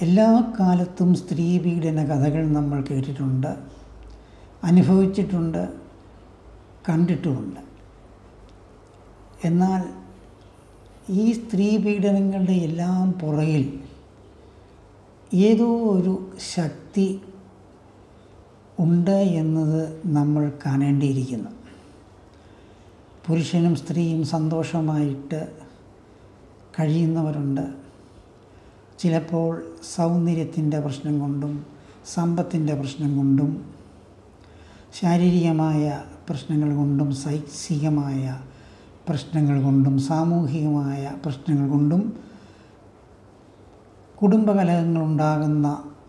എല്ലാ കാലത്തും സ്ത്രീ പീഡന കഥകൾ നമ്മൾ കേട്ടിട്ടുണ്ട് അനുഭവിച്ചിട്ടുണ്ട് കണ്ടിട്ടുമുണ്ട് എന്നാൽ ഈ സ്ത്രീ പീഡനങ്ങളുടെ എല്ലാം പുറകിൽ ഏതോ ഒരു ശക്തി ഉണ്ട് എന്നത് നമ്മൾ കാണേണ്ടിയിരിക്കുന്നു പുരുഷനും സ്ത്രീയും സന്തോഷമായിട്ട് കഴിയുന്നവരുണ്ട് ചിലപ്പോൾ സൗന്ദര്യത്തിൻ്റെ പ്രശ്നം കൊണ്ടും സമ്പത്തിൻ്റെ പ്രശ്നം കൊണ്ടും ശാരീരികമായ പ്രശ്നങ്ങൾ കൊണ്ടും സൈക്സികമായ പ്രശ്നങ്ങൾ കൊണ്ടും സാമൂഹികമായ പ്രശ്നങ്ങൾ കൊണ്ടും കുടുംബകലഹങ്ങളുണ്ടാകുന്ന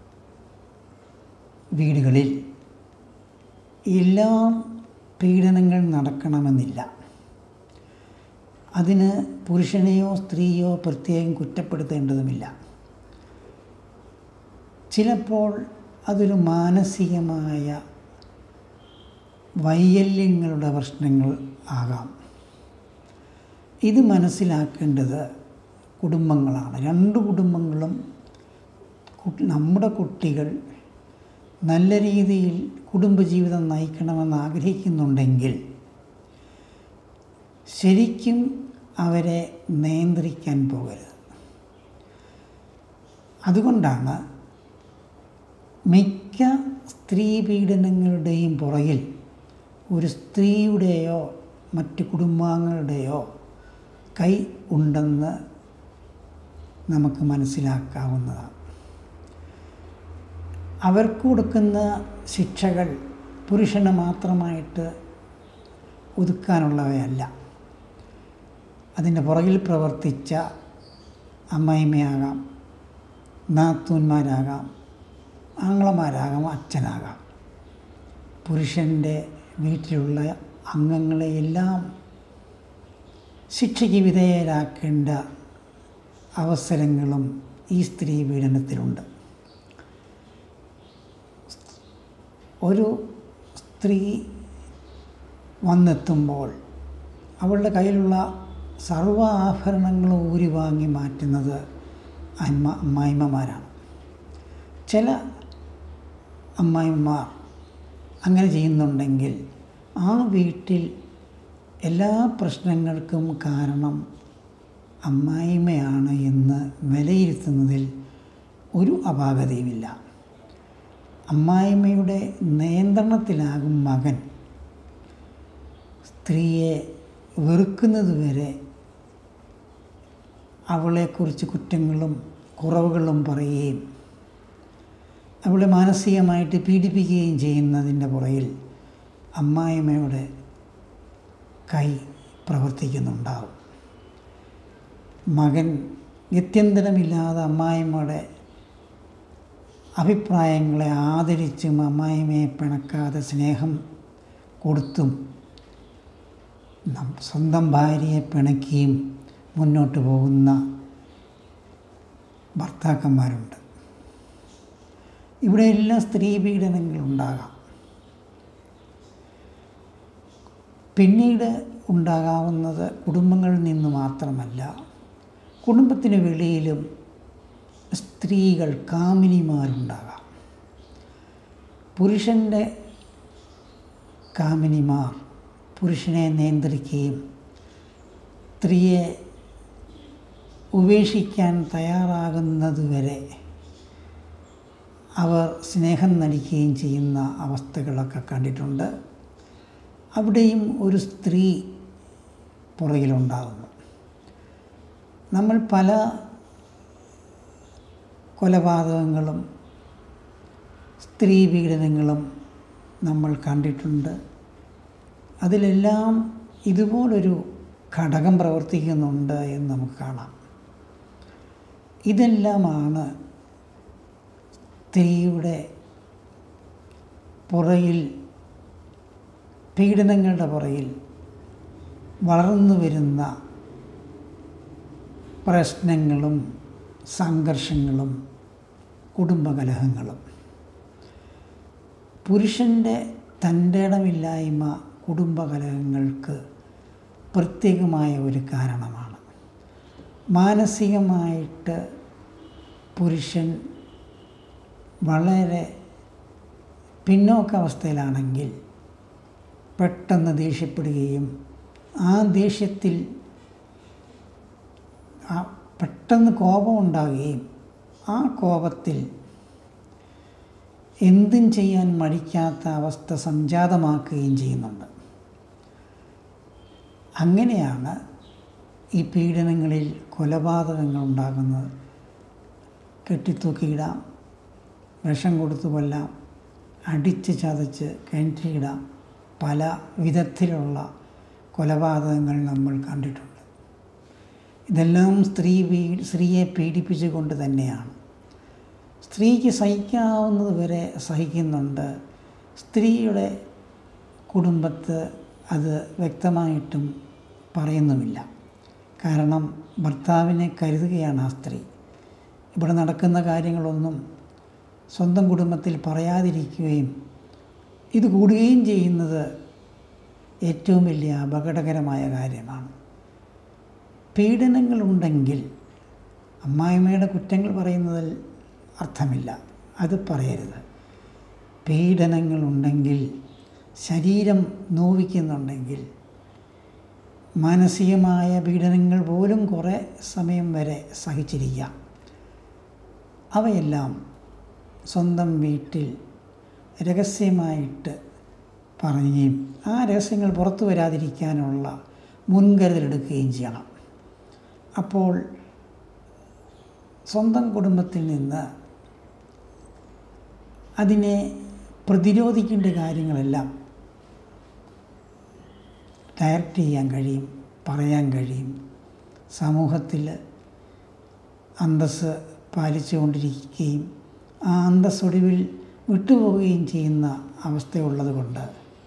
വീടുകളിൽ എല്ലാം പീഡനങ്ങൾ നടക്കണമെന്നില്ല അതിന് പുരുഷനെയോ സ്ത്രീയോ പ്രത്യേകം കുറ്റപ്പെടുത്തേണ്ടതുമില്ല ചിലപ്പോൾ അതൊരു മാനസികമായ വൈകല്യങ്ങളുടെ പ്രശ്നങ്ങൾ ആകാം ഇത് മനസ്സിലാക്കേണ്ടത് കുടുംബങ്ങളാണ് രണ്ട് കുടുംബങ്ങളും നമ്മുടെ കുട്ടികൾ നല്ല രീതിയിൽ കുടുംബജീവിതം നയിക്കണമെന്ന് ആഗ്രഹിക്കുന്നുണ്ടെങ്കിൽ ശരിക്കും അവരെ നിയന്ത്രിക്കാൻ പോകരുത് അതുകൊണ്ടാണ് മിക്ക സ്ത്രീ പീഡനങ്ങളുടെയും പുറകിൽ ഒരു സ്ത്രീയുടെയോ മറ്റ് കുടുംബാംഗങ്ങളുടെയോ കൈ ഉണ്ടെന്ന് നമുക്ക് മനസ്സിലാക്കാവുന്നതാണ് അവർക്ക് കൊടുക്കുന്ന ശിക്ഷകൾ പുരുഷന് മാത്രമായിട്ട് ഒതുക്കാനുള്ളവയല്ല അതിൻ്റെ പുറകിൽ പ്രവർത്തിച്ച അമ്മായിമ്മയാകാം നാത്തൂന്മാരാകാം ആങ്ങളമാരാകാം അച്ഛനാകാം പുരുഷൻ്റെ വീട്ടിലുള്ള അംഗങ്ങളെയെല്ലാം ശിക്ഷയ്ക്ക് വിധേയരാക്കേണ്ട അവസരങ്ങളും ഈ സ്ത്രീ പീഡനത്തിലുണ്ട് ഒരു സ്ത്രീ വന്നെത്തുമ്പോൾ അവളുടെ കയ്യിലുള്ള സർവ്വ ആഭരണങ്ങളും ഊരി വാങ്ങി മാറ്റുന്നത് അമ്മ അമ്മായിമ്മമാരാണ് ചില അമ്മായിമ്മമാർ അങ്ങനെ ചെയ്യുന്നുണ്ടെങ്കിൽ ആ വീട്ടിൽ എല്ലാ പ്രശ്നങ്ങൾക്കും കാരണം അമ്മായിമ്മയാണ് എന്ന് വിലയിരുത്തുന്നതിൽ ഒരു അപാകതയുമില്ല അമ്മായിമ്മയുടെ നിയന്ത്രണത്തിലാകും മകൻ സ്ത്രീയെ വെറുക്കുന്നതുവരെ അവളെക്കുറിച്ച് കുറ്റങ്ങളും കുറവുകളും പറയുകയും അവളെ മാനസികമായിട്ട് പീഡിപ്പിക്കുകയും ചെയ്യുന്നതിൻ്റെ പുറകിൽ അമ്മായിമ്മയുടെ കൈ പ്രവർത്തിക്കുന്നുണ്ടാവും മകൻ ഗത്യന്തരമില്ലാതെ അമ്മായിമ്മയുടെ അഭിപ്രായങ്ങളെ ആദരിച്ചും അമ്മായിമ്മയെ പിണക്കാതെ സ്നേഹം കൊടുത്തും സ്വന്തം ഭാര്യയെ പിണക്കിയും മുന്നോട്ട് പോകുന്ന ഭർത്താക്കന്മാരുണ്ട് ഇവിടെ എല്ലാം സ്ത്രീ പീഡനങ്ങളുണ്ടാകാം പിന്നീട് ഉണ്ടാകാവുന്നത് കുടുംബങ്ങളിൽ നിന്ന് മാത്രമല്ല കുടുംബത്തിന് വെളിയിലും സ്ത്രീകൾ കാമിനിമാരുണ്ടാകാം പുരുഷൻ്റെ കാമിനിമാർ പുരുഷനെ നിയന്ത്രിക്കുകയും സ്ത്രീയെ ഉപേക്ഷിക്കാൻ തയ്യാറാകുന്നതുവരെ അവർ സ്നേഹം നടിക്കുകയും ചെയ്യുന്ന അവസ്ഥകളൊക്കെ കണ്ടിട്ടുണ്ട് അവിടെയും ഒരു സ്ത്രീ പുറകിലുണ്ടാകുന്നു നമ്മൾ പല കൊലപാതകങ്ങളും സ്ത്രീ പീഡനങ്ങളും നമ്മൾ കണ്ടിട്ടുണ്ട് അതിലെല്ലാം ഇതുപോലൊരു ഘടകം പ്രവർത്തിക്കുന്നുണ്ട് എന്ന് നമുക്ക് കാണാം ഇതെല്ലാമാണ് സ്ത്രീയുടെ പുറകിൽ പീഡനങ്ങളുടെ പുറകിൽ വളർന്നു വരുന്ന പ്രശ്നങ്ങളും സംഘർഷങ്ങളും കുടുംബകലഹങ്ങളും പുരുഷൻ്റെ തൻ്റെ ഇടമില്ലായ്മ കുടുംബകലഹങ്ങൾക്ക് പ്രത്യേകമായ ഒരു കാരണമാണ് മാനസികമായിട്ട് പുരുഷൻ വളരെ പിന്നോക്കാവസ്ഥയിലാണെങ്കിൽ പെട്ടെന്ന് ദേഷ്യപ്പെടുകയും ആ ദേഷ്യത്തിൽ ആ പെട്ടെന്ന് കോപം ഉണ്ടാകുകയും ആ കോപത്തിൽ എന്തും ചെയ്യാൻ മടിക്കാത്ത അവസ്ഥ സംജാതമാക്കുകയും ചെയ്യുന്നുണ്ട് അങ്ങനെയാണ് ഈ പീഡനങ്ങളിൽ കൊലപാതകങ്ങൾ ഉണ്ടാകുന്നത് കെട്ടിത്തൂക്കിയിടാം വിഷം കൊടുത്തു കൊല്ലാം അടിച്ച് ചതച്ച് കിണറ്റിയിടാം പല വിധത്തിലുള്ള കൊലപാതകങ്ങൾ നമ്മൾ കണ്ടിട്ടുണ്ട് ഇതെല്ലാം സ്ത്രീ പീ സ്ത്രീയെ പീഡിപ്പിച്ചുകൊണ്ട് തന്നെയാണ് സ്ത്രീക്ക് സഹിക്കാവുന്നത് വരെ സഹിക്കുന്നുണ്ട് സ്ത്രീയുടെ കുടുംബത്ത് അത് വ്യക്തമായിട്ടും പറയുന്നുമില്ല കാരണം ഭർത്താവിനെ കരുതുകയാണ് ആ സ്ത്രീ ഇവിടെ നടക്കുന്ന കാര്യങ്ങളൊന്നും സ്വന്തം കുടുംബത്തിൽ പറയാതിരിക്കുകയും ഇത് കൂടുകയും ചെയ്യുന്നത് ഏറ്റവും വലിയ അപകടകരമായ കാര്യമാണ് പീഡനങ്ങളുണ്ടെങ്കിൽ അമ്മായിമ്മയുടെ കുറ്റങ്ങൾ പറയുന്നതിൽ അർത്ഥമില്ല അത് പറയരുത് പീഡനങ്ങളുണ്ടെങ്കിൽ ശരീരം നോവിക്കുന്നുണ്ടെങ്കിൽ മാനസികമായ പീഡനങ്ങൾ പോലും കുറേ സമയം വരെ സഹിച്ചിരിക്കാം അവയെല്ലാം സ്വന്തം വീട്ടിൽ രഹസ്യമായിട്ട് പറയുകയും ആ രഹസ്യങ്ങൾ പുറത്തു വരാതിരിക്കാനുള്ള മുൻകരുതലെടുക്കുകയും ചെയ്യണം അപ്പോൾ സ്വന്തം കുടുംബത്തിൽ നിന്ന് അതിനെ പ്രതിരോധിക്കേണ്ട കാര്യങ്ങളെല്ലാം ഡയറക്റ്റ് ചെയ്യാൻ കഴിയും പറയാൻ കഴിയും സമൂഹത്തിൽ അന്തസ്സ് പാലിച്ചുകൊണ്ടിരിക്കുകയും ആ അന്തസ്സൊടുവിൽ വിട്ടുപോവുകയും ചെയ്യുന്ന അവസ്ഥയുള്ളത് കൊണ്ട്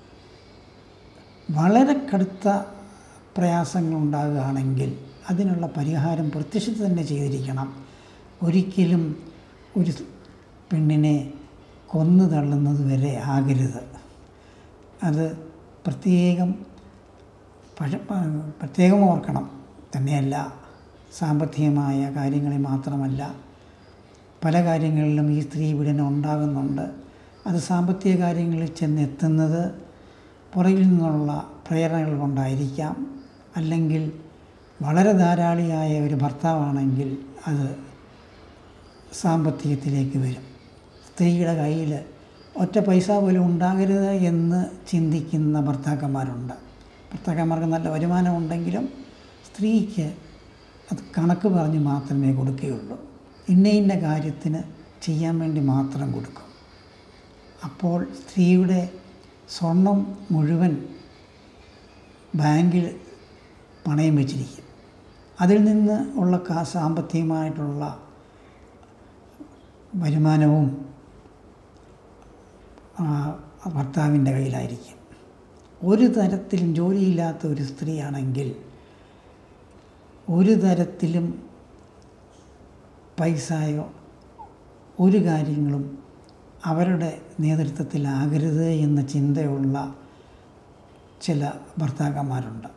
വളരെ കടുത്ത പ്രയാസങ്ങൾ ഉണ്ടാകുകയാണെങ്കിൽ അതിനുള്ള പരിഹാരം പ്രത്യക്ഷത്തിൽ തന്നെ ചെയ്തിരിക്കണം ഒരിക്കലും ഒരു പെണ്ണിനെ കൊന്നു തള്ളുന്നത് വരെ ആകരുത് അത് പ്രത്യേകം പക്ഷെ പ്രത്യേകം ഓർക്കണം തന്നെയല്ല സാമ്പത്തികമായ കാര്യങ്ങളിൽ മാത്രമല്ല പല കാര്യങ്ങളിലും ഈ സ്ത്രീ പീഡനം ഉണ്ടാകുന്നുണ്ട് അത് സാമ്പത്തിക കാര്യങ്ങളിൽ ചെന്നെത്തുന്നത് പുറകിൽ നിന്നുള്ള പ്രേരണകൾ കൊണ്ടായിരിക്കാം അല്ലെങ്കിൽ വളരെ ധാരാളിയായ ഒരു ഭർത്താവാണെങ്കിൽ അത് സാമ്പത്തികത്തിലേക്ക് വരും സ്ത്രീയുടെ കയ്യിൽ ഒറ്റ പൈസ പോലും ഉണ്ടാകരുത് എന്ന് ചിന്തിക്കുന്ന ഭർത്താക്കന്മാരുണ്ട് ഭർത്താക്കന്മാർക്ക് നല്ല വരുമാനം ഉണ്ടെങ്കിലും സ്ത്രീക്ക് അത് കണക്ക് പറഞ്ഞ് മാത്രമേ കൊടുക്കുകയുള്ളൂ ഇന്ന ഇന്ന കാര്യത്തിന് ചെയ്യാൻ വേണ്ടി മാത്രം കൊടുക്കും അപ്പോൾ സ്ത്രീയുടെ സ്വർണം മുഴുവൻ ബാങ്കിൽ പണയം വെച്ചിരിക്കും അതിൽ നിന്ന് ഉള്ള കാ സാമ്പത്തികമായിട്ടുള്ള വരുമാനവും ഭർത്താവിൻ്റെ കയ്യിലായിരിക്കും ഒരു തരത്തിലും ജോലിയില്ലാത്ത ഒരു സ്ത്രീയാണെങ്കിൽ ഒരു തരത്തിലും പൈസയോ ഒരു കാര്യങ്ങളും അവരുടെ നേതൃത്വത്തിലാകരുത് എന്ന ചിന്തയുള്ള ചില ഭർത്താക്കന്മാരുണ്ട്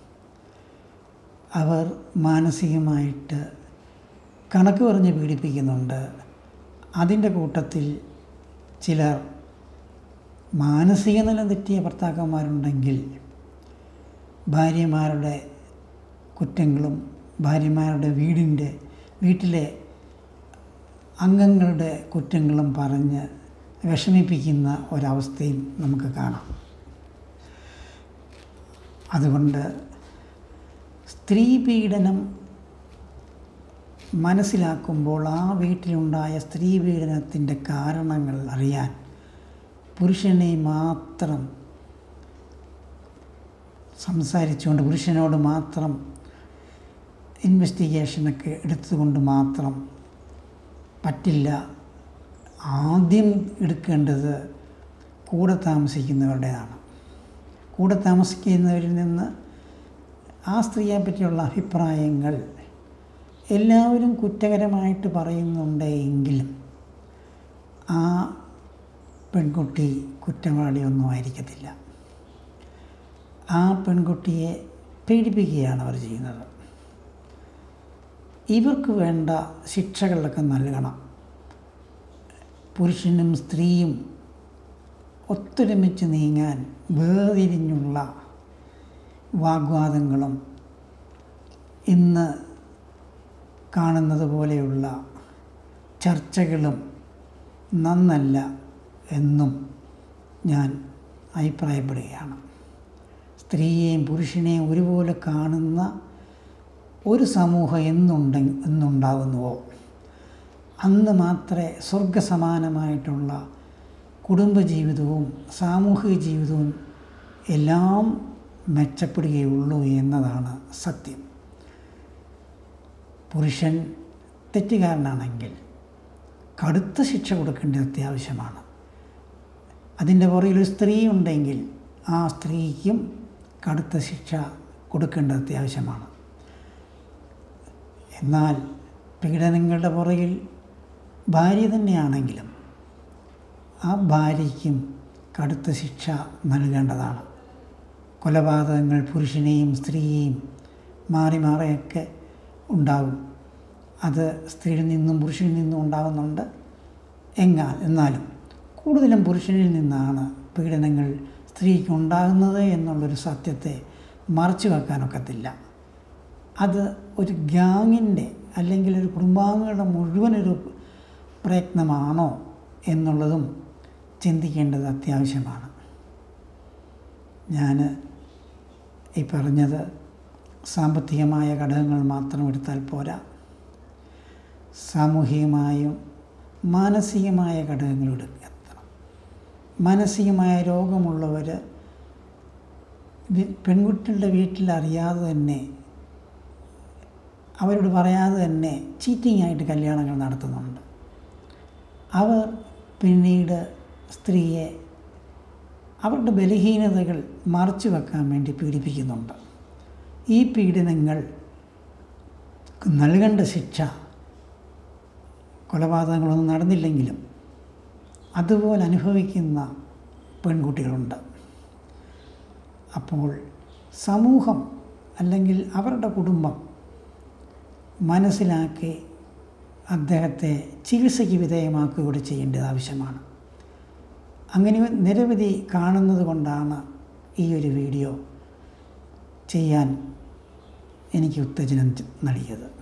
അവർ മാനസികമായിട്ട് കണക്ക് പറഞ്ഞ് പീഡിപ്പിക്കുന്നുണ്ട് അതിൻ്റെ കൂട്ടത്തിൽ ചിലർ മാനസിക നില തെറ്റിയ ഭർത്താക്കന്മാരുണ്ടെങ്കിൽ ഭാര്യമാരുടെ കുറ്റങ്ങളും ഭാര്യമാരുടെ വീടിൻ്റെ വീട്ടിലെ അംഗങ്ങളുടെ കുറ്റങ്ങളും പറഞ്ഞ് വിഷമിപ്പിക്കുന്ന ഒരവസ്ഥയും നമുക്ക് കാണാം അതുകൊണ്ട് സ്ത്രീ പീഡനം മനസ്സിലാക്കുമ്പോൾ ആ വീട്ടിലുണ്ടായ സ്ത്രീ പീഡനത്തിൻ്റെ കാരണങ്ങൾ അറിയാൻ പുരുഷനെ മാത്രം സംസാരിച്ചുകൊണ്ട് പുരുഷനോട് മാത്രം ഇൻവെസ്റ്റിഗേഷനൊക്കെ എടുത്തുകൊണ്ട് മാത്രം പറ്റില്ല ആദ്യം എടുക്കേണ്ടത് കൂടെ താമസിക്കുന്നവരുടേതാണ് കൂടെ താമസിക്കുന്നവരിൽ നിന്ന് ആ സ്ത്രീയെ പറ്റിയുള്ള അഭിപ്രായങ്ങൾ എല്ലാവരും കുറ്റകരമായിട്ട് പറയുന്നുണ്ട് എങ്കിലും ആ പെൺകുട്ടി കുറ്റവാളിയൊന്നും ആയിരിക്കത്തില്ല ആ പെൺകുട്ടിയെ പീഡിപ്പിക്കുകയാണ് അവർ ചെയ്യുന്നത് ഇവർക്ക് വേണ്ട ശിക്ഷകളൊക്കെ നൽകണം പുരുഷനും സ്ത്രീയും ഒത്തൊരുമിച്ച് നീങ്ങാൻ വേർതിരിഞ്ഞുള്ള വാഗ്വാദങ്ങളും ഇന്ന് കാണുന്നത് പോലെയുള്ള ചർച്ചകളും നന്നല്ല എന്നും ഞാൻ അഭിപ്രായപ്പെടുകയാണ് സ്ത്രീയെയും പുരുഷനെയും ഒരുപോലെ കാണുന്ന ഒരു സമൂഹം എന്നുണ്ട എന്നുണ്ടാകുന്നുവോ അന്ന് മാത്രമേ സ്വർഗസമാനമായിട്ടുള്ള കുടുംബജീവിതവും സാമൂഹിക ജീവിതവും എല്ലാം മെച്ചപ്പെടുകയുള്ളൂ എന്നതാണ് സത്യം പുരുഷൻ തെറ്റുകാരനാണെങ്കിൽ കടുത്ത ശിക്ഷ കൊടുക്കേണ്ടത് അത്യാവശ്യമാണ് അതിൻ്റെ പുറകിൽ ഒരു സ്ത്രീ ഉണ്ടെങ്കിൽ ആ സ്ത്രീക്കും കടുത്ത ശിക്ഷ കൊടുക്കേണ്ടത് അത്യാവശ്യമാണ് എന്നാൽ പീഡനങ്ങളുടെ പുറകിൽ ഭാര്യ തന്നെയാണെങ്കിലും ആ ഭാര്യയ്ക്കും കടുത്ത ശിക്ഷ നൽകേണ്ടതാണ് കൊലപാതകങ്ങൾ പുരുഷനെയും സ്ത്രീയെയും മാറി മാറിയൊക്കെ ഉണ്ടാകും അത് സ്ത്രീയിൽ നിന്നും പുരുഷനിൽ നിന്നും ഉണ്ടാകുന്നുണ്ട് എന്നാൽ എന്നാലും കൂടുതലും പുരുഷനിൽ നിന്നാണ് പീഡനങ്ങൾ സ്ത്രീക്ക് ഉണ്ടാകുന്നത് എന്നുള്ളൊരു സത്യത്തെ മറച്ചു വെക്കാനൊക്കത്തില്ല അത് ഒരു ഗ്യാങ്ങിൻ്റെ അല്ലെങ്കിൽ ഒരു കുടുംബാംഗങ്ങളുടെ മുഴുവനൊരു പ്രയത്നമാണോ എന്നുള്ളതും ചിന്തിക്കേണ്ടത് അത്യാവശ്യമാണ് ഞാൻ ഈ പറഞ്ഞത് സാമ്പത്തികമായ ഘടകങ്ങൾ മാത്രം എടുത്താൽ പോരാ സാമൂഹികമായും മാനസികമായ ഘടകങ്ങൾ എത്തണം മാനസികമായ രോഗമുള്ളവർ പെൺകുട്ടികളുടെ വീട്ടിൽ അറിയാതെ തന്നെ അവരോട് പറയാതെ തന്നെ ചീറ്റിംഗ് ആയിട്ട് കല്യാണങ്ങൾ നടത്തുന്നുണ്ട് അവർ പിന്നീട് സ്ത്രീയെ അവരുടെ ബലഹീനതകൾ മറച്ചു വെക്കാൻ വേണ്ടി പീഡിപ്പിക്കുന്നുണ്ട് ഈ പീഡനങ്ങൾ നൽകേണ്ട ശിക്ഷ കൊലപാതകങ്ങളൊന്നും നടന്നില്ലെങ്കിലും അതുപോലെ അനുഭവിക്കുന്ന പെൺകുട്ടികളുണ്ട് അപ്പോൾ സമൂഹം അല്ലെങ്കിൽ അവരുടെ കുടുംബം മനസ്സിലാക്കി അദ്ദേഹത്തെ ചികിത്സയ്ക്ക് വിധേയമാക്കുക കൂടി ചെയ്യേണ്ടത് ആവശ്യമാണ് അങ്ങനെ നിരവധി കാണുന്നത് കൊണ്ടാണ് ഈ ഒരു വീഡിയോ ചെയ്യാൻ എനിക്ക് ഉത്തേജനം നൽകിയത്